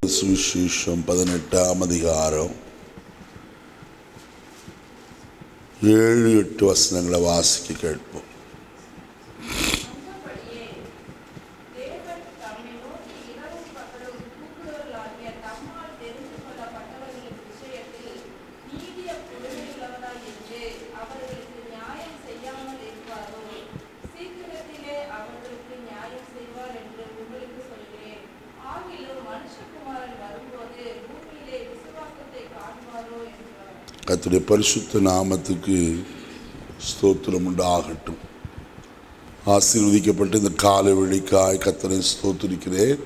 சுவிசேஷம் பதினெட்டாம் அதிகாரம் ஏழு எட்டு வசனங்களை வாசிக்க கேட்போம் சொன்னபடியே தேவன் தம்மை நோக்கி இரவும் பகலும் கூப்பிடுவர்களாகிய தம்மால் தெரிந்து கொள்ளப்பட்டவர்களின் விஷயத்தில் நீடிய பொறுமையுள்ளவராய் இருந்து அவர்களுக்கு நியாயம் செய்யாமல் இருப்பாரோ சீக்கிரத்திலே அவர்களுக்கு நியாயம் செய்வார் என்று உங்களுக்கு சொல்கிறேன் ஆகிலும் மனுஷகுமாரன் வரும்போது பூமியிலே விசுவாசத்தை காண்பாரோ என்றார் கர்த்தருடைய பரிசுத்த நாமத்துக்கு ஸ்தோத்திரம் உண்டாகட்டும் ஆசீர்வதிக்கப்பட்ட இந்த காலை வெளிக்காய் கத்தனை ஸ்தோத்திரிக்கிறேன்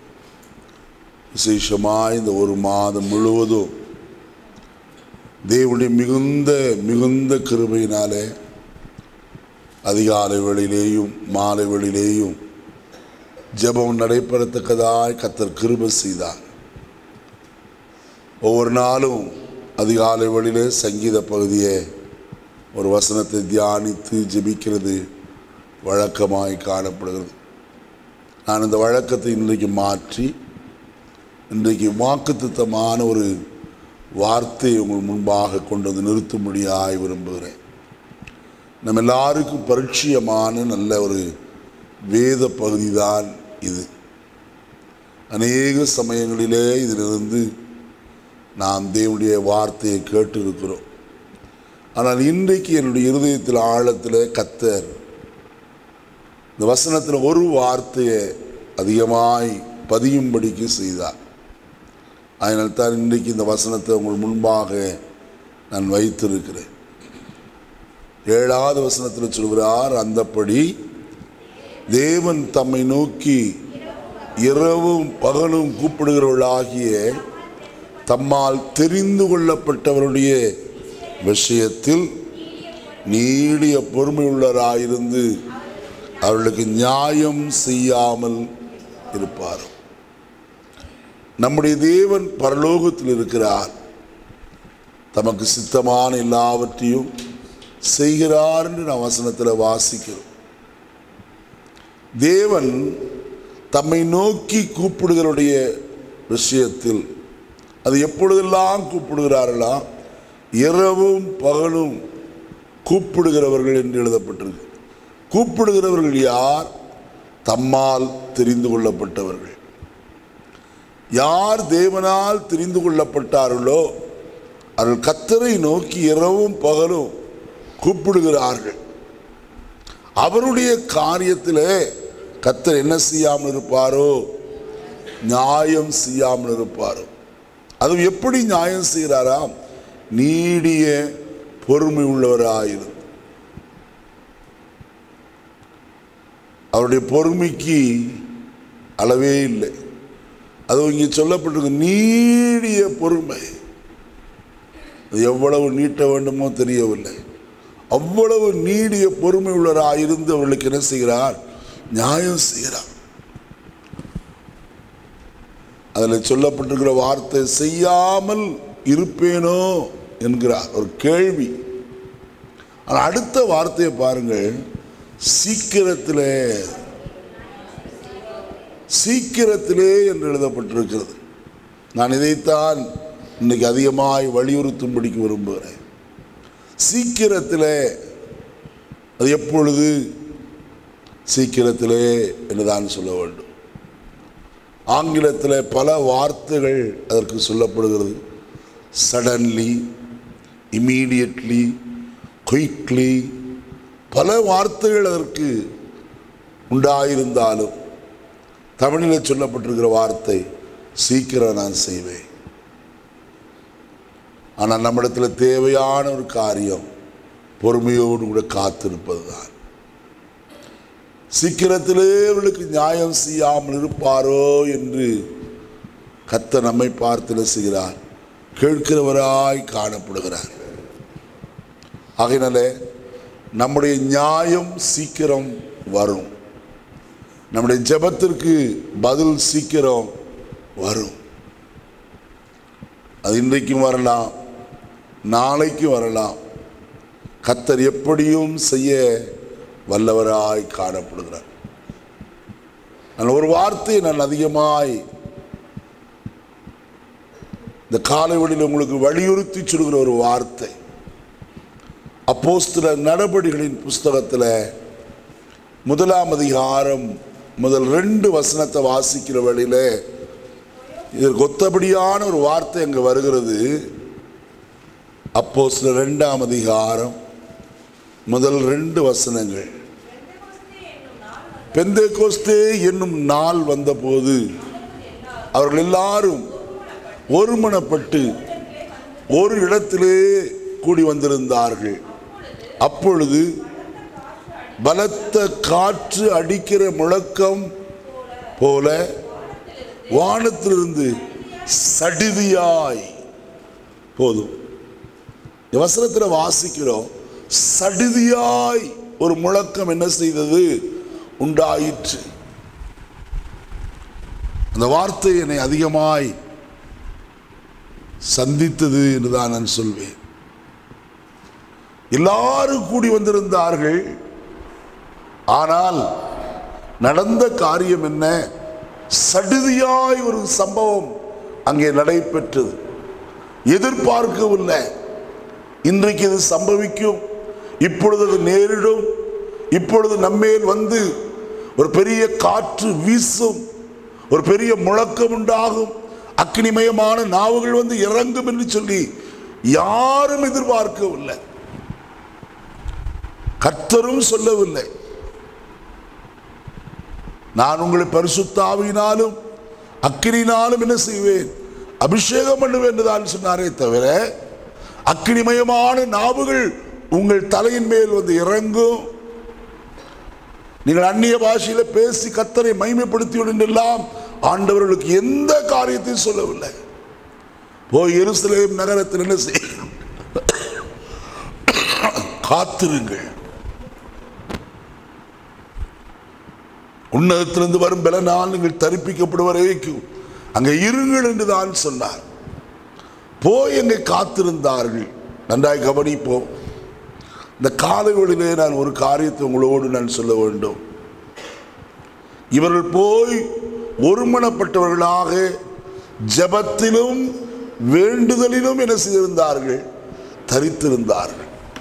விசேஷமாய் இந்த ஒரு மாதம் முழுவதும் தேவனுடைய மிகுந்த மிகுந்த கிருபையினாலே அதிகாலை வேளையிலேயும் மாலை வேளையிலேயும் ஜெபம் நடைபெறத்தக்கதாய் கத்தர் கிருபை செய்தார் ஒவ்வொரு நாளும் அதிகாலை வேளையிலே சங்கீத பகுதியை ஒரு வசனத்தை தியானித்து ஜெபிக்கிறது வழக்கமாய் காணப்படுகிறது நான் இந்த வழக்கத்தை இன்றைக்கு மாற்றி இன்றைக்கு வாக்குத்தத்தமான ஒரு வார்த்தையை உங்கள் முன்பாக கொண்டு வந்து நிறுத்தும்படியாய் விரும்புகிறேன் நம்ம எல்லாருக்கும் பரிட்சயமான நல்ல ஒரு வேத பகுதி தான் இது அநேக சமயங்களிலே இதிலிருந்து நாம் தேவனுடைய வார்த்தையை கேட்டு இருக்கிறோம் ஆனால் இன்றைக்கு என்னுடைய இருதயத்தில் ஆழத்தில் கத்தர் இந்த வசனத்தில் ஒரு வார்த்தையை அதிகமாய் பதியும்படிக்கு செய்தார் அதனால் தான் இன்றைக்கு இந்த வசனத்தை உங்கள் முன்பாக நான் வைத்திருக்கிறேன் ஏழாவது வசனத்தில் சொல்கிறார் அந்தப்படி தேவன் தம்மை நோக்கி இரவும் பகலும் கூப்பிடுகிறவர்களாகிய தம்மால் தெரிந்து கொள்ளப்பட்டவருடைய விஷயத்தில் நீடிய பொறுமையுள்ளராயிருந்து அவர்களுக்கு நியாயம் செய்யாமல் இருப்பார் நம்முடைய தேவன் பரலோகத்தில் இருக்கிறார் தமக்கு சித்தமான எல்லாவற்றையும் செய்கிறார் என்று நாம் வசனத்தில் வாசிக்கிறோம் தேவன் தம்மை நோக்கி கூப்பிடுகிறவருடைய விஷயத்தில் அது எப்பொழுதெல்லாம் கூப்பிடுகிறார்களா இரவும் பகலும் கூப்பிடுகிறவர்கள் என்று எழுதப்பட்டிருக்கு கூப்பிடுகிறவர்கள் யார் தம்மால் தெரிந்து கொள்ளப்பட்டவர்கள் யார் தேவனால் தெரிந்து கொள்ளப்பட்டார்களோ அவர்கள் கத்தரை நோக்கி இரவும் பகலும் கூப்பிடுகிறார்கள் அவருடைய காரியத்திலே கத்தர் என்ன செய்யாமல் இருப்பாரோ நியாயம் செய்யாமல் இருப்பாரோ அது எப்படி நியாயம் செய்கிறாராம் நீடிய பொறுமை உள்ளவராயிருந்து அவருடைய பொறுமைக்கு அளவே இல்லை அது இங்கே சொல்லப்பட்டிருக்கு நீடிய பொறுமை அது எவ்வளவு நீட்ட வேண்டுமோ தெரியவில்லை அவ்வளவு நீடிய பொறுமை உள்ளவராயிருந்து அவர்களுக்கு என்ன செய்கிறார் நியாயம் செய்கிறார் அதில் சொல்லப்பட்டிருக்கிற வார்த்தை செய்யாமல் இருப்பேனோ என்கிறார் ஒரு கேள்வி ஆனால் அடுத்த வார்த்தையை பாருங்கள் சீக்கிரத்திலே சீக்கிரத்திலே என்று எழுதப்பட்டிருக்கிறது நான் இதைத்தான் இன்னைக்கு அதிகமாய் வலியுறுத்தும்படிக்கு விரும்புகிறேன் சீக்கிரத்திலே அது எப்பொழுது சீக்கிரத்திலே என்றுதான் சொல்ல வேண்டும் ஆங்கிலத்தில் பல வார்த்தைகள் அதற்கு சொல்லப்படுகிறது சடன்லி இம்மீடியட்லி குயிக்லி பல வார்த்தைகள் அதற்கு உண்டாயிருந்தாலும் தமிழில் சொல்லப்பட்டிருக்கிற வார்த்தை சீக்கிரம் நான் செய்வேன் ஆனால் நம்மிடத்தில் தேவையான ஒரு காரியம் பொறுமையோடு கூட காத்திருப்பது தான் சீக்கிரத்திலே அவர்களுக்கு நியாயம் செய்யாமல் இருப்பாரோ என்று கத்த நம்மை பார்த்து செய்கிறார் கேட்கிறவராய் காணப்படுகிறார் ஆகையினாலே நம்முடைய நியாயம் சீக்கிரம் வரும் நம்முடைய ஜெபத்திற்கு பதில் சீக்கிரம் வரும் அது இன்றைக்கும் வரலாம் நாளைக்கும் வரலாம் கத்தர் எப்படியும் செய்ய வல்லவராய் காணப்படுகிறார் நான் ஒரு வார்த்தையை நான் அதிகமாய் இந்த காலைவெளியில் உங்களுக்கு வலியுறுத்தி சொல்கிற ஒரு வார்த்தை அப்போஸ்தல நடபடிகளின் புஸ்தகத்தில் முதலாம் அதிகாரம் முதல் ரெண்டு வசனத்தை வாசிக்கிற வழியில இதற்கு ஒத்தபடியான ஒரு வார்த்தை அங்கே வருகிறது அப்போ சில ரெண்டாம் அதிகாரம் முதல் ரெண்டு வசனங்கள் பெந்தேகோஸ்தே என்னும் நாள் வந்தபோது அவர்கள் எல்லாரும் ஒருமனப்பட்டு ஒரு இடத்திலே கூடி வந்திருந்தார்கள் அப்பொழுது பலத்த காற்று அடிக்கிற முழக்கம் போல வானத்திலிருந்து சடிதியாய் போதும் இந்த வசனத்தில் வாசிக்கிறோம் சடிதியாய் ஒரு முழக்கம் என்ன செய்தது உண்டாயிற்று அந்த வார்த்தை என்னை அதிகமாய் சந்தித்தது என்று தான் நான் சொல்வேன் எல்லாரும் கூடி வந்திருந்தார்கள் ஆனால் நடந்த காரியம் என்ன சடுதியாய் ஒரு சம்பவம் அங்கே நடைபெற்றது எதிர்பார்க்கவில்லை இன்றைக்கு இது சம்பவிக்கும் இப்பொழுது அது நேரிடும் இப்பொழுது நம்மேல் வந்து ஒரு பெரிய காற்று வீசும் ஒரு பெரிய முழக்கம் உண்டாகும் அக்னிமயமான நாவுகள் வந்து இறங்கும் என்று சொல்லி யாரும் எதிர்பார்க்கவில்லை கர்த்தரும் சொல்லவில்லை நான் உங்களை பரிசுத்தாவினாலும் அக்கினினாலும் என்ன செய்வேன் அபிஷேகம் பண்ணுவேன் என்று தான் சொன்னாரே தவிர அக்கினிமயமான நாவுகள் உங்கள் தலையின் மேல் வந்து இறங்கும் நீங்கள் அந்நிய பாஷையில பேசி கத்தரை மைமைப்படுத்தியுடன் எல்லாம் ஆண்டவர்களுக்கு எந்த காரியத்தையும் சொல்லவில்லை போய் எருசலேம் நகரத்தில் என்ன செய்ய காத்திருங்கள் உன்னதத்திலிருந்து வரும் பலனால் நீங்கள் தரிப்பிக்கப்படுவரை வரைக்கும் அங்கே இருங்கள் என்று தான் சொன்னார் போய் அங்கே காத்திருந்தார்கள் நன்றாய் கவனிப்போம் இந்த காலைவெளியிலே நான் ஒரு காரியத்தை உங்களோடு நான் சொல்ல வேண்டும் இவர்கள் போய் ஒருமனப்பட்டவர்களாக ஜெபத்திலும் வேண்டுதலிலும் என்ன செய்திருந்தார்கள் தரித்திருந்தார்கள்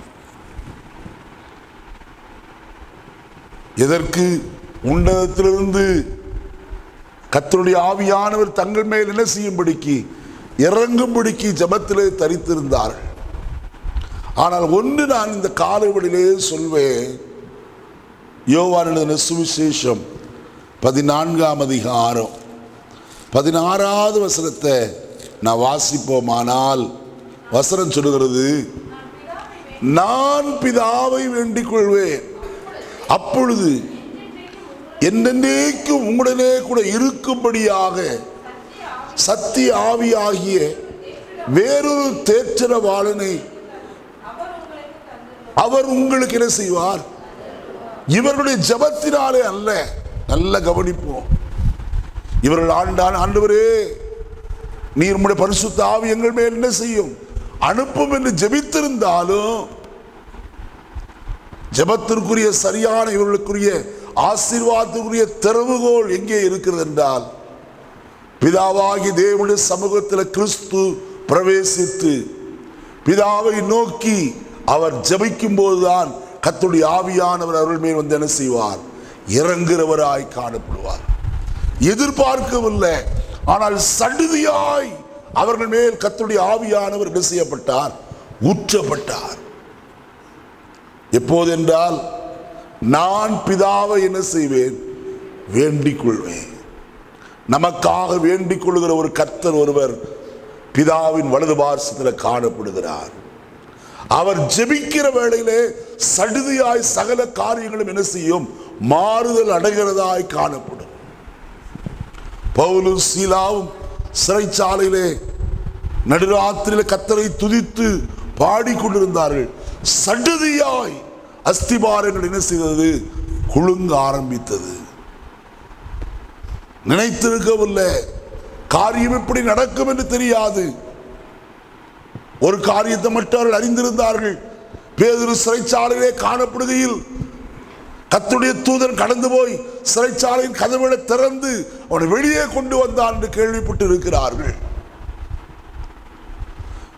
எதற்கு உன்னதத்திலிருந்து கத்தருடைய ஆவியானவர் தங்கள் மேல் என்ன செய்யும்படிக்கு இறங்கும்படிக்கு ஜபத்திலே தரித்திருந்தார்கள் ஆனால் ஒன்று நான் இந்த காலைவெளியிலே சொல்வேன் யோவான் எழுதின சுவிசேஷம் பதினான்காம் அதிகாரம் பதினாறாவது வசனத்தை நான் வாசிப்போமானால் வசனம் சொல்லுகிறது நான் பிதாவை வேண்டிக் கொள்வேன் அப்பொழுது என்னென்னைக்கும் உங்களுடனே கூட இருக்கும்படியாக சத்திய ஆவியாகிய வேறொரு தேற்றரவாளனை அவர் உங்களுக்கு என்ன செய்வார் இவர்களுடைய ஜபத்தினாலே அல்ல நல்ல கவனிப்போம் இவர்கள் ஆண்டான் ஆண்டவரே நீர் உம்முடைய பரிசுத்த ஆவி எங்கள் மேல் என்ன செய்யும் அனுப்பும் என்று ஜெபித்திருந்தாலும் ஜெபத்திற்குரிய சரியான இவர்களுக்குரிய ஆசீர்வாதத்துக்குரிய திறவுகோல் எங்கே இருக்கிறது என்றால் பிதாவாகி தேவனுடைய சமூகத்தில் கிறிஸ்து பிரவேசித்து பிதாவை நோக்கி அவர் ஜெபிக்கும் போதுதான் கத்துடைய ஆவியானவர் அவர்கள் மேல் வந்து என்ன செய்வார் இறங்குகிறவராய் காணப்படுவார் எதிர்பார்க்கவில்லை ஆனால் சடுதியாய் அவர்கள் மேல் கத்துடைய ஆவியானவர் என்ன செய்யப்பட்டார் ஊற்றப்பட்டார் எப்போது என்றால் நான் பிதாவை என்ன செய்வேன் வேண்டிக் கொள்வேன் நமக்காக வேண்டிக் கொள்கிற ஒரு கர்த்தர் ஒருவர் பிதாவின் வலது பார்சத்தில் காணப்படுகிறார் அவர் ஜெபிக்கிற வேளையிலே சடுதியாய் சகல காரியங்களும் என்ன செய்யும் மாறுதல் அடைகிறதாய் காணப்படும் பவுலும் சீலாவும் சிறைச்சாலையிலே நடுராத்திரியில கத்தரை துதித்து பாடிக்கொண்டிருந்தார்கள் சடுதியாய் அஸ்திபாரங்கள் என்ன செய்தது குலுங்க ஆரம்பித்தது நினைத்திருக்கவில்லை காரியம் எப்படி நடக்கும் என்று தெரியாது ஒரு காரியத்தை மட்டும் அவர்கள் அறிந்திருந்தார்கள் பேதுரு சிறைச்சாலையிலே காணப்படுகையில் கத்துடைய தூதன் கடந்து போய் சிறைச்சாலையின் கதவுகளை திறந்து அவனை வெளியே கொண்டு வந்தான் என்று கேள்விப்பட்டு இருக்கிறார்கள்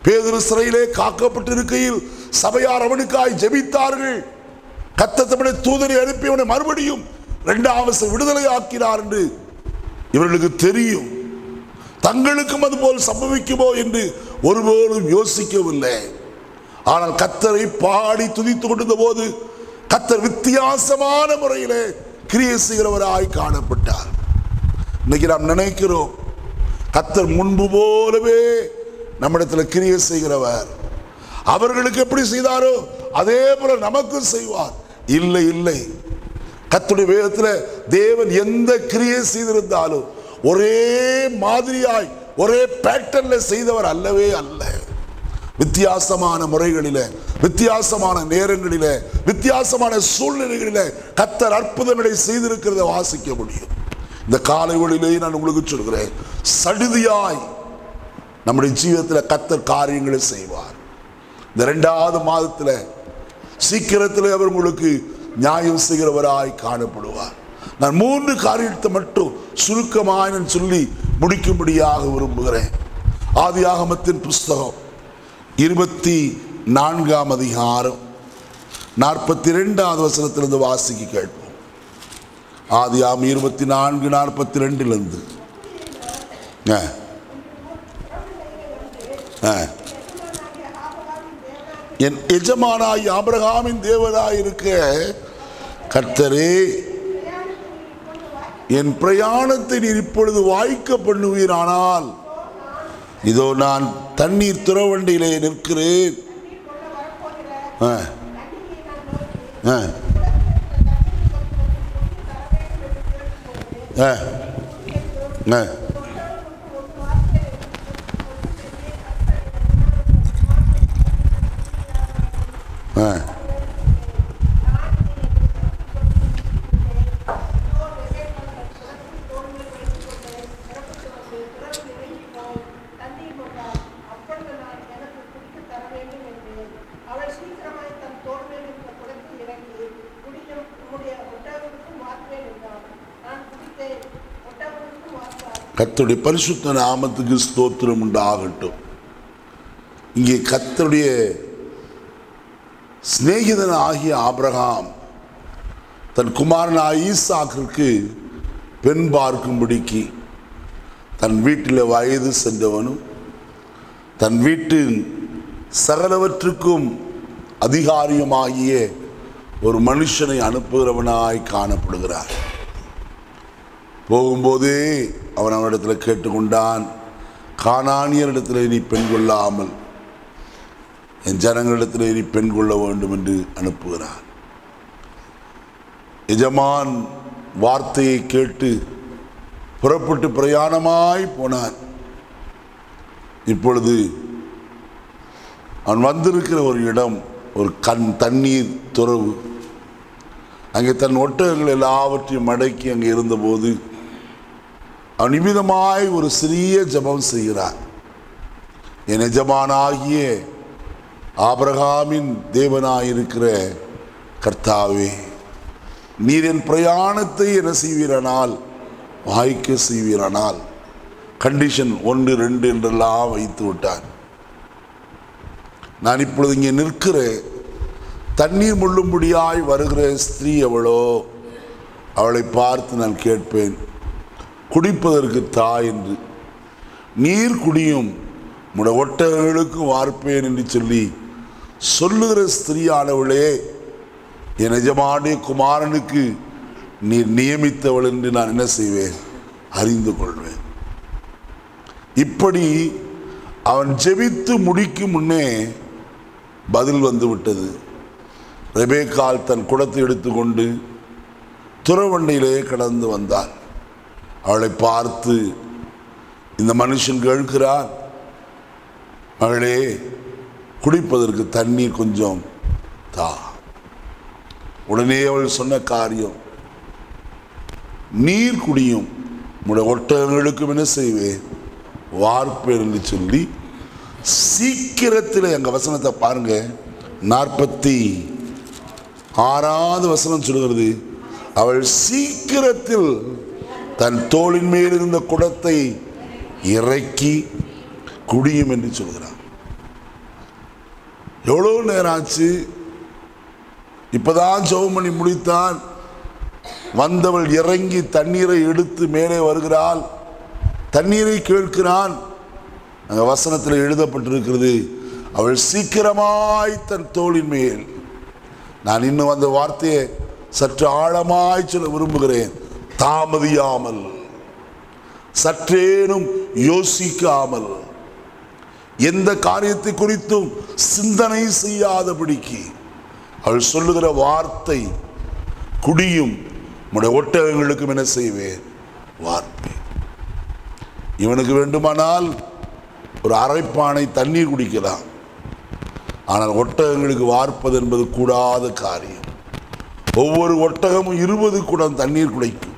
பேதுரு சிறையிலே காக்கப்பட்டிருக்கையில் சபையார் அவனுக்காய் ஜெபித்தார்கள் கத்த தமிழை தூதரை அனுப்பி அவனை மறுபடியும் இரண்டாவது விடுதலை ஆக்கினார் என்று இவர்களுக்கு தெரியும் தங்களுக்கும் அதுபோல் சம்பவிக்குமோ என்று ஒருபோதும் யோசிக்கவில்லை ஆனால் கத்தரை பாடி துதித்துக் கொண்டிருந்த போது கத்தர் வித்தியாசமான முறையிலே கிரியை செய்கிறவராய் காணப்பட்டார் இன்னைக்கு நாம் நினைக்கிறோம் கத்தர் முன்பு போலவே நம்மிடத்தில் கிரியை செய்கிறவர் அவர்களுக்கு எப்படி செய்தாரோ அதே போல நமக்கும் செய்வார் இல்லை இல்லை கத்துடைய வேதத்தில் தேவன் எந்த கிரியை செய்திருந்தாலும் ஒரே மாதிரியாய் ஒரே பேட்டர்ல செய்தவர் அல்லவே அல்ல வித்தியாசமான முறைகளில வித்தியாசமான நேரங்களில வித்தியாசமான சூழ்நிலைகளில கத்தர் அற்புதங்களை செய்திருக்கிறத வாசிக்க முடியும் இந்த காலை ஒளியிலே நான் உங்களுக்கு சொல்கிறேன் சடுதியாய் நம்முடைய ஜீவிதத்தில் கத்தர் காரியங்களை செய்வார் இந்த ரெண்டாவது மாதத்தில் சீக்கிரத்தில் அவர் உங்களுக்கு நியாயம் செய்கிறவராய் காணப்படுவார் நான் மூன்று காரியத்தை மட்டும் சுருக்கமாய் நான் சொல்லி முடிக்கும்படியாக விரும்புகிறேன் ஆதியாகமத்தின் புஸ்தகம் இருபத்தி நான்காம் அதிகாரம் நாற்பத்தி ரெண்டாவது வசனத்திலிருந்து வாசிக்க கேட்போம் ஆதியாம் இருபத்தி நான்கு நாற்பத்தி ரெண்டிலிருந்து ஆ ஆ என் எஜமானாய் ஆபிரகாமின் தேவனாய் இருக்க கர்த்தரே என் பிரயாணத்தை நீர் இப்பொழுது வாய்க்க பண்ணுவீரானால் இதோ நான் தண்ணீர் துறவண்டியிலே நிற்கிறேன் ஆ. ஆ. ஆ. ஆ. ஆ. அவள் சீக்கிரமாய் தன் தோல் மேல் இருந்த குடத்தில் இறங்கி குடியும் உம்முடைய ஒட்டகங்களுக்கும் வார்ப்பேன் என்றான் நான் குடித்தேன் ஒட்டகங்களுக்கும் வார்த்தார் கர்த்தருடைய பரிசுத்த நாமத்துக்கு ஸ்தோத்திரம் உண்டாகட்டும் இங்கே கர்த்தருடைய சிநேகிதன் ஆகிய ஆபிரகாம் தன் குமாரனாய் ஈசாக்கிற்கு பெண் பார்க்கும்படிக்கு தன் வீட்டில் வயது சென்றவனும் தன் வீட்டின் சகலவற்றுக்கும் அதிகாரியுமாகிய ஒரு மனுஷனை அனுப்புகிறவனாய் காணப்படுகிறார் போகும்போதே அவன் அவனிடத்தில் கேட்டுக்கொண்டான் கானானியரிடத்தில் நீ பெண் கொள்ளாமல் என் ஜனங்களிடத்தில் நீ பெண் கொள்ள வேண்டும் என்று அனுப்புகிறான் எஜமான் வார்த்தையை கேட்டு புறப்பட்டு பிரயாணமாய் போனான் இப்பொழுது அவன் வந்திருக்கிற ஒரு இடம் ஒரு கண் தண்ணீர் துறவு அங்கே தன் ஒட்டகங்கள் எல்லாவற்றையும் மடக்கி அங்கே இருந்தபோது அவன் நிமிதமாய் ஒரு சிறிய ஜெபம் செய்கிறார் என் எஜமானாகிய ஆபிரகாமின் தேவனாயிருக்கிற கர்த்தாவே நீர் என் பிரயாணத்தை என்ன செய்வீரானால் வாய்க்க செய்வீரானால் கண்டிஷன் ஒன்று ரெண்டு என்றெல்லாம் வைத்து விட்டார் நான் இப்பொழுது இங்கே நிற்கிற தண்ணீர் முள்ளும்படியாய் வருகிற ஸ்திரீ எவளோ அவளை பார்த்து நான் கேட்பேன் குடிப்பதற்கு தா என்று நீர் குடியும் உடைய ஒட்டகங்களுக்கும் வார்ப்பேன் என்று சொல்லி சொல்லுகிற ஸ்திரீயானவளே என் எஜமானே குமாரனுக்கு நீர் நியமித்தவள் என்று நான் என்ன செய்வேன் அறிந்து கொள்வேன் இப்படி அவன் ஜெபித்து முடிக்கும் முன்னே பதில் வந்து விட்டது ரெபேக்கால் தன் குடத்தை எடுத்துக்கொண்டு துறவண்டியிலே கடந்து வந்தாள் அவளை பார்த்து இந்த மனுஷன் கேட்கிறான் மகளே குடிப்பதற்கு தண்ணீர் கொஞ்சம் தா உடனே அவள் சொன்ன காரியம் நீர் குடியும் உடைய ஒட்டகங்களுக்கும் என்ன செய்வேன் வார்ப்பேன் என்று சொல்லி சீக்கிரத்தில் எங்க வசனத்தை பாருங்க நாற்பத்தி ஆறாவது வசனம் சொல்கிறது அவள் சீக்கிரத்தில் தன் தோளின் மேல் இருந்த குடத்தை இறக்கி குடியும் என்று சொல்கிறார் எவ்வளோ நேரம் ஆச்சு இப்பதான் ஜெபம் பண்ணி முடித்தான் வந்தவள் இறங்கி தண்ணீரை எடுத்து மேலே வருகிறாள் தண்ணீரை கேட்கிறான் அங்க வசனத்தில் எழுதப்பட்டிருக்கிறது அவள் சீக்கிரமாய் தன் தோளின் மேல் நான் இன்னும் அந்த வார்த்தையை சற்று ஆழமாய் சொல்ல விரும்புகிறேன் தாமதியாமல் சற்றேனும் யோசிக்காமல் எந்த காரியத்தை குறித்தும் சிந்தனை செய்யாதபடிக்கு அவள் சொல்லுகிற வார்த்தை குடியும் உடைய ஒட்டகங்களுக்கும் என்ன செய்வேன் வார்ப்பேன் இவனுக்கு வேண்டுமானால் ஒரு அரைப்பானை தண்ணீர் குடிக்கலாம் ஆனால் ஒட்டகங்களுக்கு வார்ப்பது என்பது கூடாத காரியம் ஒவ்வொரு ஒட்டகமும் இருபது குடம் தண்ணீர் குடிக்கும்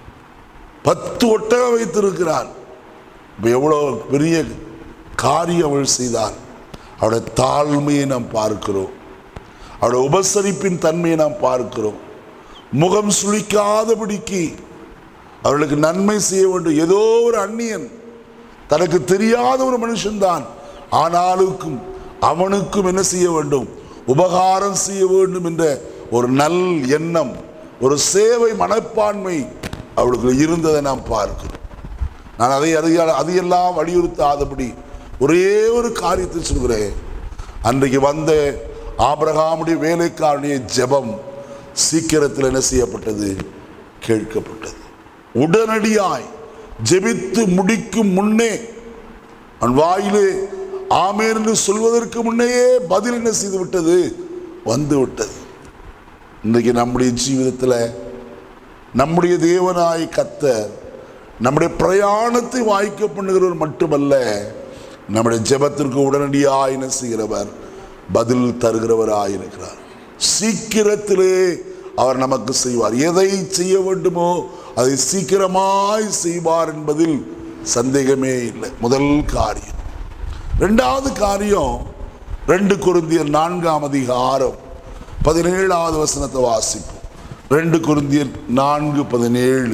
பத்து ஒட்டகம் வைத்திருக்கிறான் இப்போ எவ்வளோ பெரிய காரியம் அவள் செய்தாள் அவளுடைய தாழ்மையை நாம் பார்க்கிறோம் அவளுடைய உபசரிப்பின் தன்மையை நாம் பார்க்கிறோம் முகம் சுளிக்காதபடிக்கு அவர்களுக்கு நன்மை செய்ய வேண்டும் ஏதோ ஒரு அந்நியன் தனக்கு தெரியாத ஒரு மனுஷன்தான் ஆனாலுக்கும் அவனுக்கும் என்ன செய்ய வேண்டும் உபகாரம் செய்ய வேண்டும் என்ற ஒரு நல் எண்ணம் ஒரு சேவை மனப்பான்மை அவளுக்கு இருந்ததை நாம் பார்க்கிறோம் நான் அதை அதிக அதையெல்லாம் வலியுறுத்தாதபடி ஒரே ஒரு காரியத்தை சொல்கிறேன் அன்றைக்கு வந்த ஆபிரகாமுடைய வேலைக்காரனுடைய ஜெபம் சீக்கிரத்தில் என்ன செய்யப்பட்டது கேட்கப்பட்டது உடனடியாய் ஜெபித்து முடிக்கும் முன்னே அவன் வாயிலே ஆமேன் என்று சொல்வதற்கு முன்னையே பதில் என்ன செய்து விட்டது வந்து விட்டது இன்றைக்கு நம்முடைய ஜீவிதத்தில் நம்முடைய தேவனாய் கத்தர் நம்முடைய பிரயாணத்தை வாய்க்க பண்ணுகிறவர் மட்டுமல்ல நம்முடைய ஜெபத்திற்கு உடனடியாய் என்ன செய்கிறவர் பதில் தருகிறவராய் இருக்கிறார் சீக்கிரத்திலே அவர் நமக்கு செய்வார் எதை செய்ய வேண்டுமோ அதை சீக்கிரமாய் செய்வார் என்பதில் சந்தேகமே இல்லை முதல் காரியம் ரெண்டாவது காரியம் ரெண்டு குருந்தியர் நான்காம் அதிகாரம் பதினேழாவது வசனத்தை வாசிப்போம் ரெண்டு குருந்தியர் நான்கு பதினேழு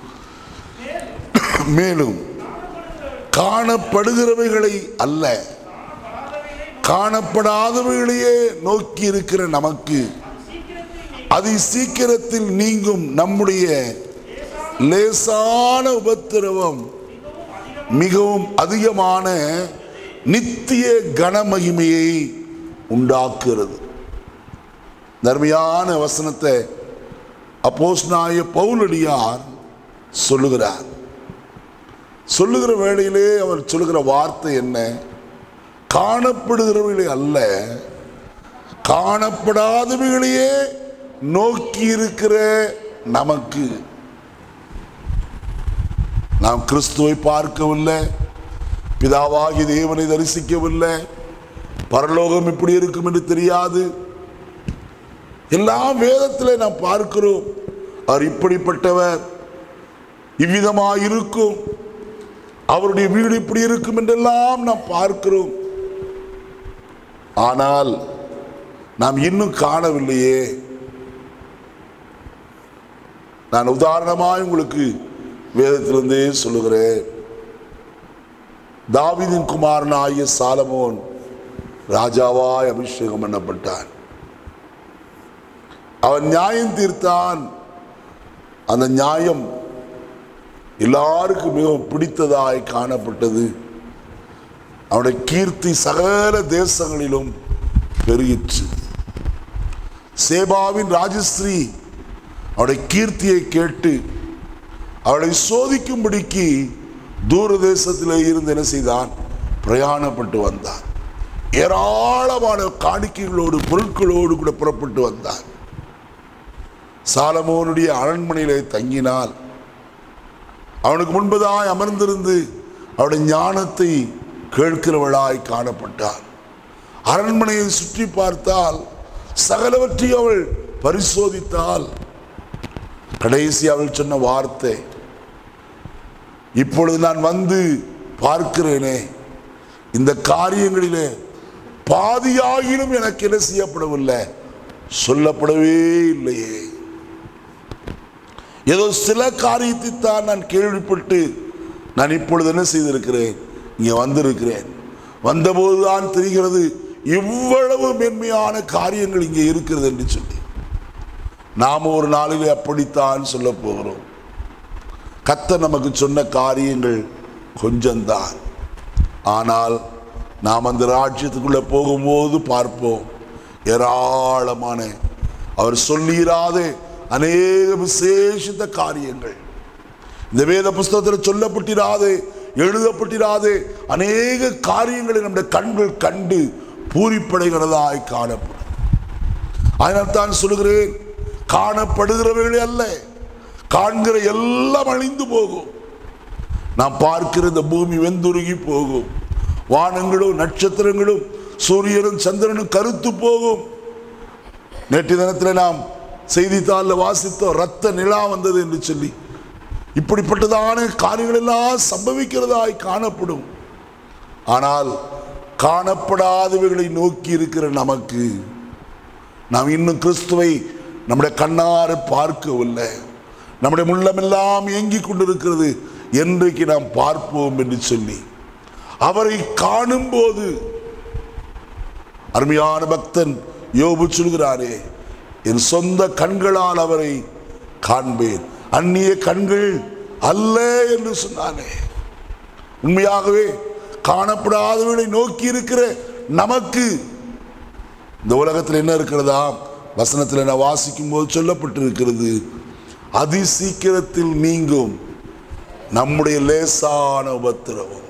மேலும் காணப்படுகிறவைகளை அல்ல காணப்படாதவைகளையே நோக்கி இருக்கிற நமக்கு அதி சீக்கிரத்தில் நீங்கும் நம்முடைய லேசான உபத்திரவம் மிகவும் அதிகமான நித்திய கனமகிமையை உண்டாக்குகிறது தர்மையான வசனத்தை அப்போஸ்நாய பவுலடியார் சொல்லுகிறார் சொல்லுகிற வேளையிலே அவர் சொல்லுகிற வார்த்தை என்ன காணப்படுகிறவைகளே அல்ல காணப்படாதவைகளையே நோக்கி இருக்கிற நமக்கு நாம் கிறிஸ்துவை பார்க்கவில்லை பிதாவாகி தேவனை தரிசிக்கவில்லை பரலோகம் எப்படி இருக்கும் என்று தெரியாது எல்லாம் வேதத்திலே நாம் பார்க்கிறோம் அவர் இப்படிப்பட்டவர் இவ்விதமாக இருக்கும் அவருடைய வீடு இப்படி இருக்கும் என்றெல்லாம் நாம் பார்க்கிறோம் ஆனால் நாம் இன்னும் காணவில்லையே நான் உதாரணமாய் உங்களுக்கு வேதத்திலிருந்தே சொல்லுகிறேன் தாவீதின் குமாரன் ஆகிய சாலமோன் ராஜாவாய் அபிஷேகம் பண்ணப்பட்டான் அவன் நியாயம் தீர்த்தான் அந்த நியாயம் எல்லாருக்கும் மிகவும் பிடித்ததாய் காணப்பட்டது அவனுடைய கீர்த்தி சகல தேசங்களிலும் பெருகிற்று சேபாவின் ராஜஸ்ரீ அவருடைய கீர்த்தியை கேட்டு அவளை சோதிக்கும்படிக்கு தூர தேசத்திலே இருந்து என்ன செய்தான் பிரயாணப்பட்டு வந்தான் ஏராளமான காணிக்கைகளோடு பொருட்களோடு கூட புறப்பட்டு வந்தான் சாலமோனுடைய அரண்மனையிலே தங்கினால் அவனுக்கு முன்பதாய் அமர்ந்திருந்து அவருடைய ஞானத்தை கேட்கிறவளாய் காணப்பட்டாள் அரண்மனையை சுற்றி பார்த்தால் சகலவற்றையும் அவள் பரிசோதித்தாள் கடைசி அவள் சொன்ன வார்த்தை இப்பொழுது நான் வந்து பார்க்கிறேனே இந்த காரியங்களிலே பாதியாகிலும் எனக்கு என்ன செய்யப்படவில்லை சொல்லப்படவே இல்லையே ஏதோ சில காரியத்தை தான் நான் கேள்விப்பட்டு நான் இப்பொழுது என்ன செய்திருக்கிறேன் இங்கே வந்திருக்கிறேன் வந்தபோது தான் தெரிகிறது இவ்வளவு மென்மையான காரியங்கள் இங்கே இருக்கிறது என்று சொல்லி நாம் ஒரு நாளிலே அப்படித்தான் சொல்ல போகிறோம் கத்த நமக்கு சொன்ன காரியங்கள் கொஞ்சம்தான் ஆனால் நாம் அந்த ராஜ்யத்துக்குள்ள போகும்போது பார்ப்போம் ஏராளமான அவர் சொல்லிராத அநேக விசேஷித்த காரியங்கள் இந்த வேத புஸ்தகத்தில் சொல்லப்பட்டிராது எழுதப்பட்டிராது அநேக காரியங்களை நம்முடைய கண்கள் கண்டு பூரிப்படைகிறதாய் காணப்படும் அதனால் தான் சொல்லுகிறேன் காணப்படுகிறவர்களே அல்ல காண்கிற எல்லாம் அழிந்து போகும் நாம் பார்க்கிற இந்த பூமி வெந்துருகி போகும் வானங்களும் நட்சத்திரங்களும் சூரியனும் சந்திரனும் கருத்து போகும் நேற்று தினத்தில் நாம் செய்தித்தாளில் வாசித்தோம் ரத்த நிலா வந்தது என்று சொல்லி இப்படிப்பட்டதான காரியங்கள் எல்லாம் சம்பவிக்கிறதாய் காணப்படும் ஆனால் காணப்படாதவைகளை நோக்கி இருக்கிற நமக்கு நாம் இன்னும் கிறிஸ்துவை நம்முடைய கண்ணார பார்க்கவில்லை நம்முடைய உள்ளமெல்லாம் இயங்கிக் கொண்டிருக்கிறது என்றைக்கு நாம் பார்ப்போம் என்று சொல்லி அவரை காணும்போது அருமையான பக்தன் யோபு சொல்கிறாரே என் சொந்த கண்களால் அவரை காண்பேன் அந்நிய கண்கள் அல்ல என்று சொன்னானே உண்மையாகவே காணப்படாதவர்களை நோக்கி இருக்கிற நமக்கு இந்த உலகத்தில் என்ன இருக்கிறதா வசனத்தில் நான் வாசிக்கும் போது சொல்லப்பட்டிருக்கிறது அதி சீக்கிரத்தில் நீங்கும் நம்முடைய லேசான உபத்திரவம்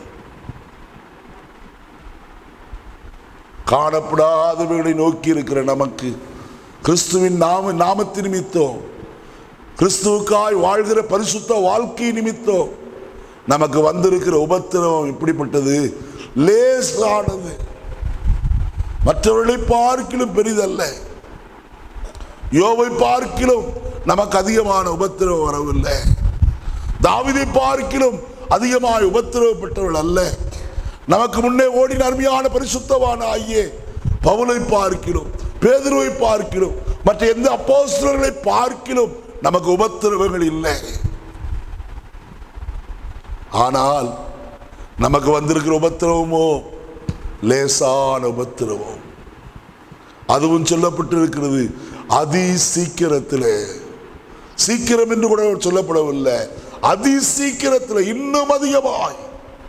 காணப்படாதவர்களை நோக்கி இருக்கிற நமக்கு கிறிஸ்துவின் நாம நாமத்தின் நிமித்தம் கிறிஸ்துவுக்காய் வாழ்கிற பரிசுத்த வாழ்க்கை நிமித்தம் நமக்கு வந்திருக்கிற உபத்திரவம் இப்படிப்பட்டது லேசானது மற்றவர்களை பார்க்கிலும் பெரிதல்ல யோவை பார்க்கிலும் நமக்கு அதிகமான உபத்திரவம் வரவில்லை தாவிதை பார்க்கிலும் அதிகமாய் உபத்திரவப்பட்டவர்கள் அல்ல நமக்கு முன்னே ஓடின அருமையான பரிசுத்தவான ஆகிய பவுலை பார்க்கிறோம் பேதுருவை பார்க்கிறோம் மற்ற எந்த அப்போஸ்தலர்களை பார்க்கிலும் நமக்கு உபத்திரவங்கள் இல்லை ஆனால் நமக்கு வந்திருக்கிற உபத்திரவமோ லேசான உபத்திரவம் அதுவும் சொல்லப்பட்டிருக்கிறது அதி சீக்கிரத்தில் சீக்கிரம் என்று கூட சொல்லப்படவில்லை அதி சீக்கிரத்தில் இன்னும் அதிகமாய்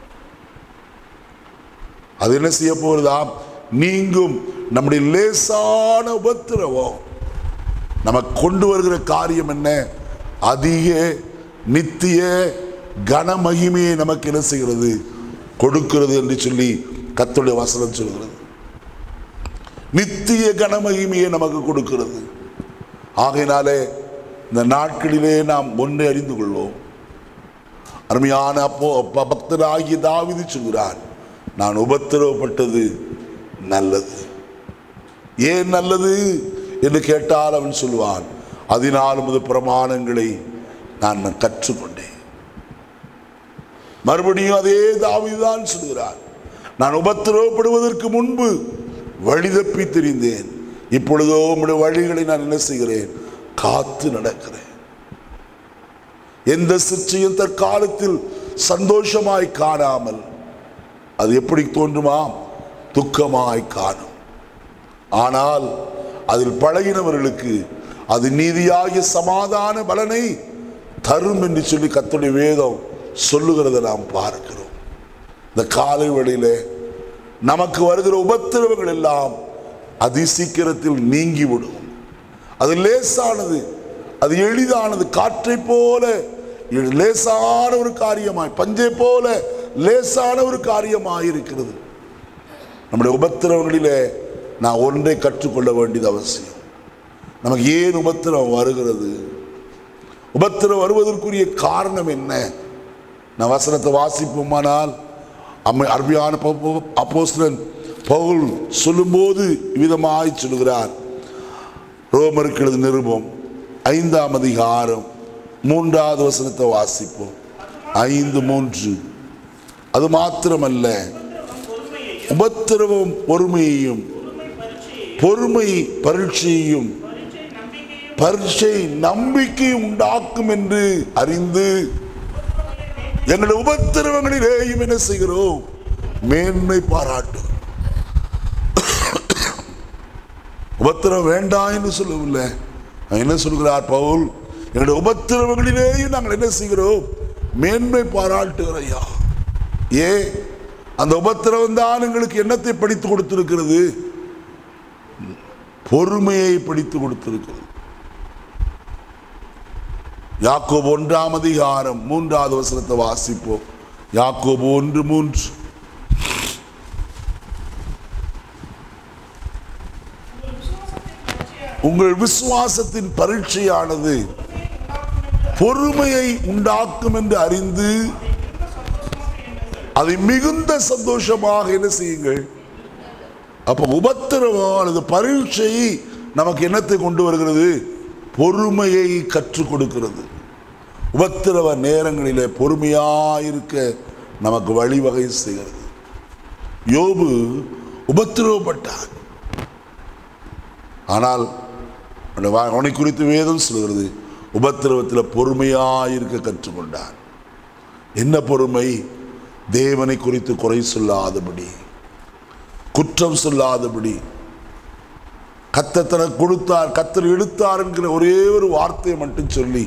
அது என்ன செய்ய போறதாம் நீங்கும் நம்முடைய லேசான உபத்திரவம் நமக்கு கொண்டு வருகிற காரியம் என்ன அதிக நித்திய கனமகிமையை நமக்கு என்ன செய்கிறது கொடுக்கிறது என்று சொல்லி கர்த்தருடைய வசனம் சொல்கிறது நித்திய கனமகிமையை நமக்கு கொடுக்கிறது ஆகையினாலே இந்த நாட்களிலே நாம் ஒன்றை அறிந்து கொள்வோம் அருமையான அப்போ அப்ப பக்தராகிய தாவிது சொல்கிறான் நான் உபத்திரவப்பட்டது நல்லது ஏன் நல்லது என்று கேட்டால் அவன் சொல்லுவான் அதனால் உமது பிரமாணங்களை நான் கற்றுக்கொண்டேன் மறுபடியும் அதே தாவிதான் சொல்கிறான் நான் உபத்திரவப்படுவதற்கு முன்பு வழி தப்பி தெரிந்தேன் இப்பொழுதோ உம்முடைய வழிகளை நான் என்ன செய்கிறேன் காத்து நடக்கிறேன் எந்த சிற்றையும் தற்காலத்தில் சந்தோஷமாய் காணாமல் அது எப்படி தோன்றுமா துக்கமாய் காணும் ஆனால் அதில் பழகினவர்களுக்கு அது நீதியாகிய சமாதான பலனை தரும் என்று சொல்லி கர்த்தருடைய வேதம் சொல்லுகிறதை நாம் பார்க்கிறோம் இந்த காலை வழியிலே நமக்கு வருகிற உபத்திரவங்கள் எல்லாம் அதி சீக்கிரத்தில் நீங்கிவிடும் அது லேசானது அது எளிதானது காற்றை போல எ- லேசான ஒரு காரியமாய் பஞ்சை போல லேசான ஒரு காரியமாய் இருக்கிறது நம்முடைய உபத்திரவங்களிலே நான் ஒன்றை கற்றுக்கொள்ள வேண்டியது அவசியம் நமக்கு ஏன் உபத்திரம் வருகிறது உபத்திரம் வருவதற்குரிய காரணம் என்ன நான் வசனத்தை வாசிப்போமானால் அம்மை அருமையான அப்போஸ்தலன் பவுல் சொல்லும்போது விதமாய் சொல்லுகிறார் ரோமருக்கு எழுது நிருபம் ஐந்தாம் அதிகாரம் மூன்றாவது வசனத்தை வாசிப்போம் ஐந்து மூன்று அது மாத்திரமல்ல உபத்திரவம் பொறுமையையும் பொறுமை பரீட்சையையும் பரீட்சை நம்பிக்கை உண்டாக்கும் என்று அறிந்து எங்களுடைய உபத்திரவங்களிலேயும் என்ன செய்கிறோம் மேன்மை பாராட்டும் உபத்திரம் வேண்டாம் என்று சொல்லவில்லை அவன் என்ன சொல்கிறார் பவுல் எங்களுடைய உபத்திரவங்களிலேயும் நாங்கள் என்ன செய்கிறோம் மேன்மை பாராட்டுகிறோம் ஐயா ஏ அந்த உபத்திரவம் தான் எங்களுக்கு என்னத்தை படித்து கொடுத்திருக்கிறது பொறுமையை படித்து கொடுத்திருக்கிறது யாக்கோபு ஒன்றாம் அதிகாரம் மூன்றாவது வசனத்தை வாசிப்போம் யாக்கோபு ஒன்று மூன்று உங்கள் விசுவாசத்தின் பரீட்சையான உங்கள் விசுவாசத்தின் பரீட்சையானது பொறுமையை உண்டாக்கும் என்று அறிந்து அதை மிகுந்த சந்தோஷமாக என்ன செய்யுங்கள் அப்ப உபத்திரவம் அல்லது பரீட்சை நமக்கு என்னத்தை கொண்டு வருகிறது பொறுமையை கற்றுக் கொடுக்கிறது உபத்திரவ நேரங்களிலே பொறுமையாயிருக்க நமக்கு வழிவகை செய்கிறது யோபு உபத்திரவப்பட்டான் ஆனால் அவனை வா- அவனை குறித்து வேதம் சொல்கிறது உபத்திரவத்தில் பொறுமையாயிருக்க கற்றுக்கொண்டான் என்ன பொறுமை தேவனை குறித்து குறை சொல்லாதபடி குற்றம் சொல்லாதபடி கத்த தனக்கு கொடுத்தார் கத்தர் எடுத்தார் என்கிற ஒரே ஒரு வார்த்தையை மட்டும் சொல்லி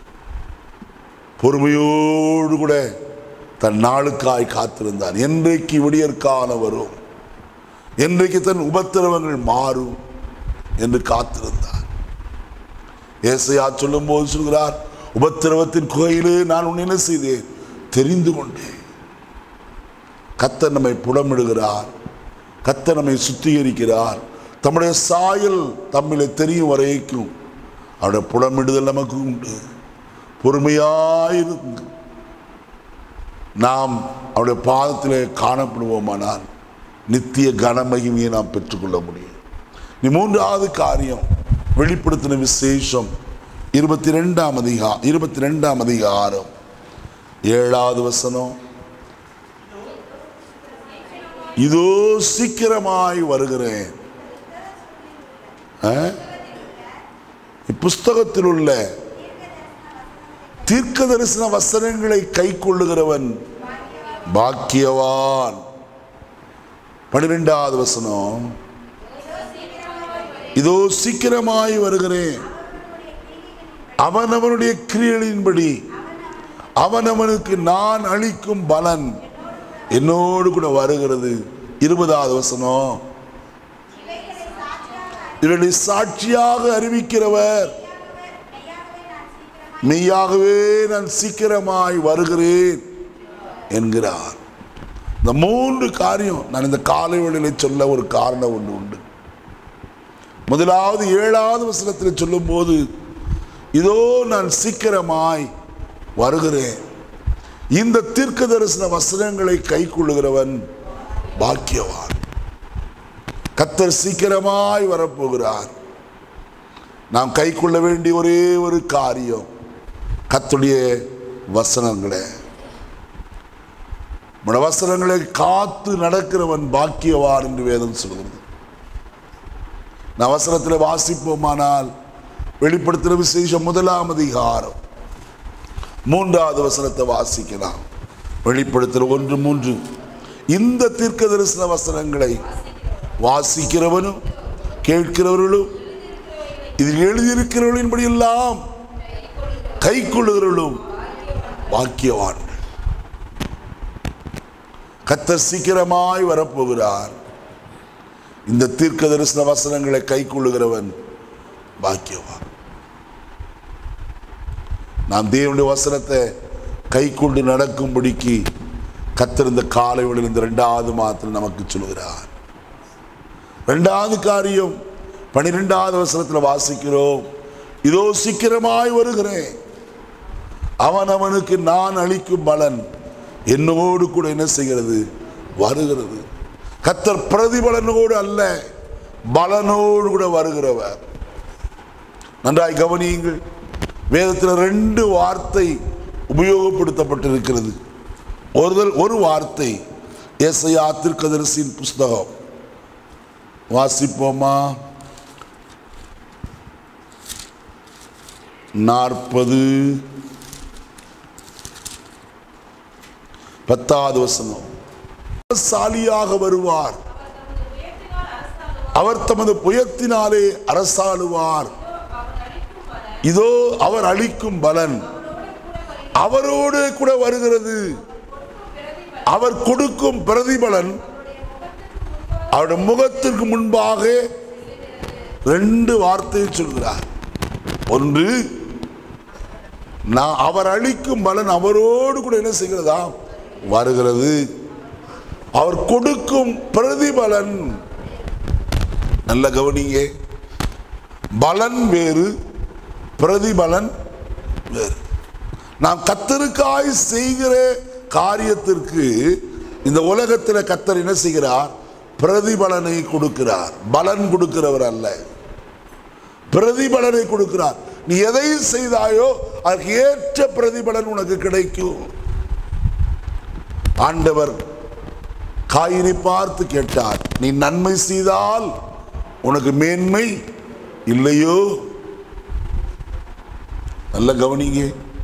பொறுமையோடு கூட தன் நாளுக்காய் காத்திருந்தான் என்றைக்கு விடியற்கான வரும் என்றைக்கு தன் உபத்திரவங்கள் மாறும் என்று காத்திருந்தார் ஏசையா சொல்லும் போது சொல்கிறார் உபத்திரவத்தின் கோயிலே நான் உன்னை என்ன செய்தேன் தெரிந்து கொண்டேன் கத்தர் நம்மை புடமிடுகிறார் கத்தர் நம்மை சுத்திகரிக்கிறார் தம்முடைய சாயல் தம்மிலே தெரியும் வரைக்கும் அவருடைய புடமிடுதல் நமக்கு உண்டு பொறுமையாயிருந்து நாம் அவருடைய பாதத்திலே காணப்படுவோமானால் நித்திய கனமகிமையை நாம் பெற்றுக்கொள்ள முடியும் நீ மூன்றாவது காரியம் வெளிப்படுத்தின விசேஷம் இருபத்தி ரெண்டாம் அதிகா இருபத்தி ரெண்டாம் அதிகாரம் ஏழாவது வசனம் இதோ சீக்கிரமாய் வருகிறேன் ஆ? இப்புஸ்தகத்தில் உள்ள தீர்க்க தரிசன வசனங்களை கை கொள்ளுகிறவன் பாக்கியவான் பன்னிரெண்டாவது வசனம் இதோ சீக்கிரமாய் வருகிறேன் அவன் அவனுடைய கிரியலின்படி அவனவனுக்கு நான் அளிக்கும் பலன் என்னோடு கூட வருகிறது இருபதாவது வசனம் இவர்களை சாட்சியாக அறிவிக்கிறவர் மெய்யாகவே நான் சீக்கிரமாய் வருகிறேன் என்கிறார் இந்த மூன்று காரியம் நான் இந்த காலை வேளையிலே சொல்ல ஒரு காரணம் ஒன்று உண்டு முதலாவது ஏழாவது வசனத்தில் சொல்லும்போது இதோ நான் சீக்கிரமாய் வருகிறேன் இந்த தீர்க்க தரிசன வசனங்களை கை கொள்ளுகிறவன் பாக்கியவான் கத்தர் சீக்கிரமாய் வரப்போகிறார் நாம் கை கொள்ள வேண்டிய ஒரே ஒரு காரியம் கத்துடைய வசனங்களே நம்முடைய வசனங்களை காத்து நடக்கிறவன் பாக்கியவான் என்று வேதம் சொல்கிறது நான் வசனத்தில் வாசிப்போமானால் வெளிப்படுத்தின விசேஷம் முதலாம் அதிகாரம் மூன்றாவது வசனத்தை வாசிக்கலாம் வெளிப்படுத்துகிற ஒன்று மூன்று இந்த தீர்க்க தரிசன வசனங்களை வாசிக்கிறவனும் கேட்கிறவர்களும் இதில் எழுதியிருக்கிறவர்களின்படி எல்லாம் கை கொள்ளுகிறவர்களும் பாக்கியவான்கள் கத்தர் சீக்கிரமாய் வரப்போகிறார் இந்த தீர்க்க தரிசன வசனங்களை கை கொள்ளுகிறவன் பாக்கியவான் நாம் தேவனுடைய வசனத்தை கை கொண்டு நடக்கும்படிக்கு கத்தர் இந்த காலை வேளையில் இந்த ரெண்டாவது மாத்திரம் நமக்கு சொல்கிறார் ரெண்டாவது காரியம் பனிரெண்டாவது வசனத்தில் வாசிக்கிறோம் இதோ சீக்கிரமாய் வருகிறேன் அவன் அவனுக்கு நான் அளிக்கும் பலன் என்னோடு கூட என்ன செய்கிறது வருகிறது கத்தர் பிரதிபலனோடு அல்ல பலனோடு கூட வருகிறவர் நன்றாய் கவனியுங்கள் வேதத்தில் ரெண்டு வார்த்தை உபயோகப்படுத்தப்பட்டிருக்கிறது ஒரு ஒரு வார்த்தை ஏசையா திருக்கதரிசியின் புஸ்தகம் வாசிப்போமா நாற்பது பத்தாவது வசனம் சாலியாக வருவார் அவர் தமது உயர்த்தினால் அரசாளுவார் அவர் தமது புயத்தினாலே அரசாளுவார் இதோ அவர் அளிக்கும் பலன் இதோ அவர் அளிக்கும் பலன் அவரோடு கூட வருகிறது அவரோடு கூட வருகிறது அவர் கொடுக்கும் பிரதிபலன் கொடுக்கும் பிரதிபலன் அவருடைய முகத்திற்கு முன்பாக ரெண்டு வார்த்தையை சொல்கிறார் ஒன்று நான் அவர் அளிக்கும் பலன் அவரோடு கூட என்ன செய்கிறதா வருகிறது அவர் கொடுக்கும் பிரதிபலன் நல்ல கவனிங்க பலன் வேறு பிரதிபலன் வேறு நாம் கத்தருக்காய் செய்கிற காரியத்திற்கு இந்த உலகத்தில் கத்தர் என்ன செய்கிறார் பிரதிபலனை கொடுக்கிறார் பலன் கொடுக்கிறவர் அல்ல பிரதிபலனை கொடுக்கிறார் நீ எதை செய்தாயோ அதற்கு ஏற்ற பிரதிபலன் உனக்கு கிடைக்கும் ஆண்டவர் காயினை பார்த்து கேட்டார் நீ நன்மை செய்தால் உனக்கு மேன்மை இல்லையோ நல்ல கவனிங்க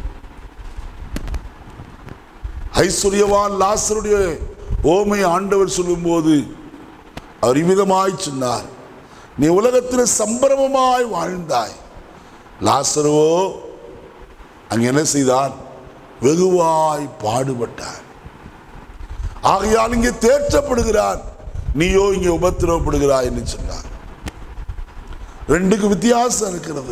ஐஸ்வர்யவான் லாசருடைய ஓமை ஆண்டவர் சொல்லும்போது அவர் இவ்விதமாய் சொன்னார் நீ உலகத்தில் சம்பிரமமாய் வாழ்ந்தாய் லாசருவோ அங்கே என்ன செய்தான் வெகுவாய் பாடுபட்டான் ஆகையால் இங்கே தேற்றப்படுகிறான் நீயோ இங்கே உபத்திரவப்படுகிறாய் என்று சொன்னார் ரெண்டுக்கு வித்தியாசம் இருக்கிறது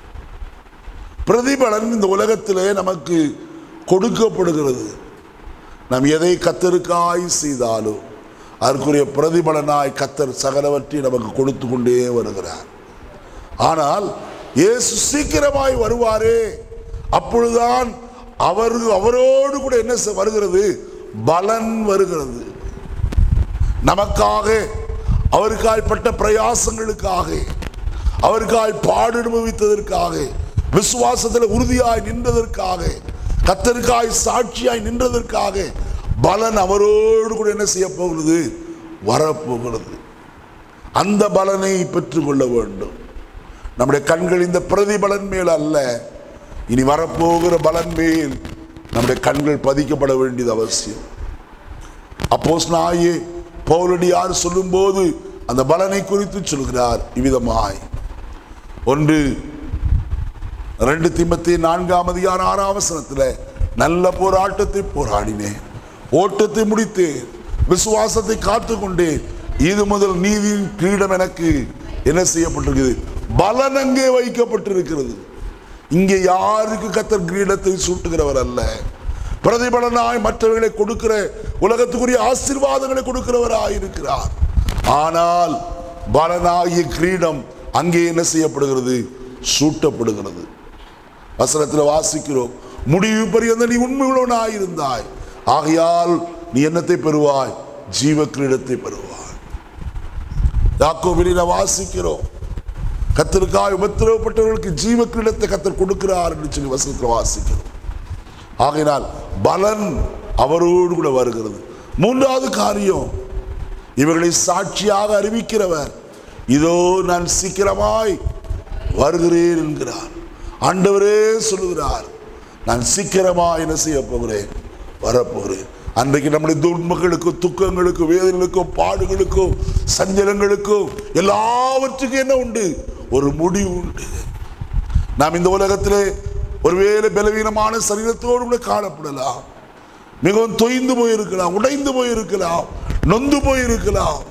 பிரதிபலன் இந்த உலகத்திலே நமக்கு கொடுக்கப்படுகிறது நாம் எதை கத்தருக்காய் செய்தாலும் அதற்குரிய பிரதிபலனாய் கத்தர் சகலவற்றை நமக்கு கொடுத்து கொண்டே வருகிறார் ஆனால் இயேசு சீக்கிரமாய் வருவாரே அப்பொழுதுதான் அவர் அவரோடு கூட என்ன செ- வருகிறது பலன் வருகிறது நமக்காக அவருக்காய்ப்பட்ட பிரயாசங்களுக்காக அவருக்காய் பாடு அனுபவித்ததற்காக விசுவாசத்தில் உறுதியாய் நின்றதற்காக கத்தருக்காய் சாட்சியாய் நின்றதற்காக பலன் அவரோடு கூட என்ன செய்ய போகிறது வரப்போகிறது அந்த பலனை பெற்றுக்கொள்ள வேண்டும் நம்முடைய கண்கள் இந்த பிரதிபலன் மேல் அல்ல இனி வரப்போகிற பலன் மேல் நம்முடைய கண்கள் பதிக்கப்பட வேண்டியது அவசியம் அப்போஸ் நாயே பவுலடியார் சொல்லும்போது அந்த பலனை குறித்து சொல்கிறார் இவ்விதமாய் ஒன்று ரெண்டு திம்பத்தி நான்காம் அதிகார ஆறாம் வசனத்துல நல்ல போராட்டத்தை போராடினேன் ஓட்டத்தை முடித்தேன் விசுவாசத்தை காத்து கொண்டேன் இது முதல் நீதியின் கிரீடம் எனக்கு என்ன செய்யப்பட்டிருக்குது பலன் அங்கே வைக்கப்பட்டிருக்கிறது இங்கே யாருக்கு கத்தர் கிரீடத்தை சூட்டுகிறவர் அல்ல பிரதிபலனாய் மற்றவர்களை கொடுக்கிற உலகத்துக்குரிய ஆசீர்வாதங்களை கொடுக்கிறவராய் இருக்கிறார் ஆனால் பலனாகிய கிரீடம் அங்கே என்ன செய்யப்படுகிறது சூட்டப்படுகிறது வசனத்தில் வாசிக்கிறோம் முடிவு பரியந்த நீ உண்மையுள்ளவனாய் இருந்தாய் ஆகையால் நீ என்னத்தை பெறுவாய் ஜீவ கிரீடத்தை பெறுவாய் யாக்கோபிலே வாசிக்கிறோம் கத்தருக்காய் உபத்திரவப்பட்டவர்களுக்கு ஜீவ கிரீடத்தை கத்தர் கொடுக்கிறார் என்று சொல்லி வசனத்தில் வாசிக்கிறோம் ஆகையினால் பலன் அவரோடு கூட வருகிறது மூன்றாவது காரியம் இவர்களை சாட்சியாக அறிவிக்கிறவர் இதோ நான் சீக்கிரமாய் வருகிறேன் என்கிறார் ஆண்டவரே சொல்லுகிறார் நான் சீக்கிரமாக என்ன செய்ய போகிறேன் வரப்போகிறேன் அன்றைக்கு நம்முடைய துன்பங்களுக்கும் துக்கங்களுக்கும் வேதனைகளுக்கும் பாடுகளுக்கும் சஞ்சலங்களுக்கும் எல்லாவற்றுக்கும் என்ன உண்டு ஒரு முடிவு உண்டு நாம் இந்த உலகத்திலே ஒருவேளை பலவீனமான சரீரத்தோடு கூட காணப்படலாம் மிகவும் தொய்ந்து போயிருக்கலாம் உடைந்து போயிருக்கலாம் நொந்து போயிருக்கலாம்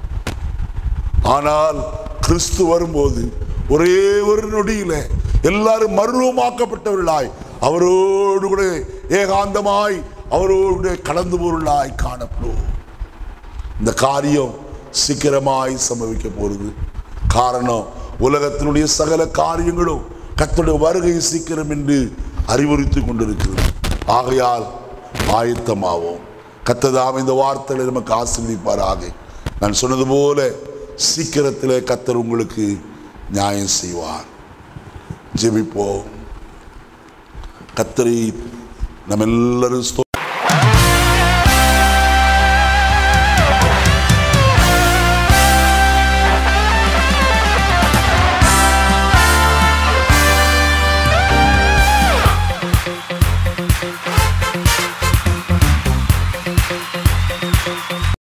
ஆனால் கிறிஸ்து வரும்போது ஒரே ஒரு நொடியில எல்லாரும் மர்வமாக்கப்பட்டவர்களாய் அவரோடு கூட ஏகாந்தமாய் அவரோடு கூட கலந்து பொருளாய் காணப்படுவோம் இந்த காரியம் சீக்கிரமாய் சம்பவிக்க போகிறது காரணம் உலகத்தினுடைய சகல காரியங்களும் கர்த்தருடைய வருகை சீக்கிரம் என்று அறிவுறுத்தி கொண்டிருக்கிறது ஆகையால் ஆயத்தமாவோம் கத்ததாம் இந்த வார்த்தைகளை நமக்கு ஆசீர்வதிப்பாராக நான் சொன்னது போல சீக்கிரத்திலே கத்தர் உங்களுக்கு நியாயம் செய்வார் ஜெபிப்போம் கத்தரை நம்ம எல்லாரும் ஸ்தோ-